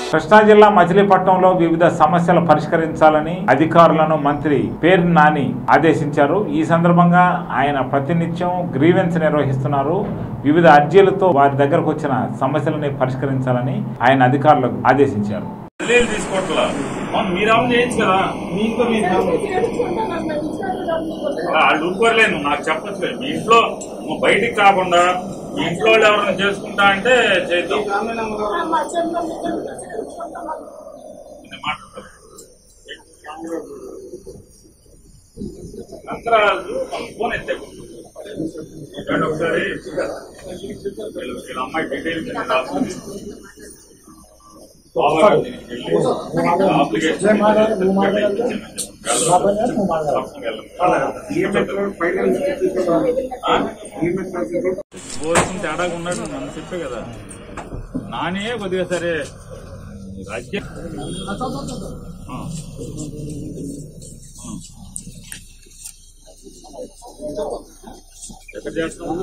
కృష్ణా జిల్లా మచిలీపట్నంలో వివిధ సమస్యలు పరిష్కరించాలని అధికారులను మంత్రి పేరు నాని ఆదేశించారు ఈ సందర్భంగా ఆయన ప్రతినిత్యం గ్రీవెన్స్ నిర్వహిస్తున్నారు వివిధ అర్జీలతో వారి దగ్గరకు వచ్చిన సమస్యలని పరిష్కరించాలని ఆయన అధికారులకు ఆదేశించారు లేదు తీసుకోవట్లా అవును మీరు అవును చేయొచ్చు కదా మీతో మీరు వాళ్ళు ఊరుకోలేను నాకు చెప్పచ్చు మీ ఇంట్లో నువ్వు బయటికి కాకుండా మీ ఇంట్లో వాళ్ళు ఎవరైనా చేసుకుంటా అంటే చేద్దాం నేను మాట్లాడతాను అంతరాజు మన ఫోన్ ఎత్తే ఒకసారి వీళ్ళ- వీళ్ళ అమ్మాయి డీటెయిల్స్ అన్ని రాసుకుంది పోతుంది తేడాగా ఉన్నాడు నన్ను చెప్పే కదా నానే కొద్దిగా సరే రాజ్యం ఆ. ఆ. ఎక్కడ చేస్తున్నావు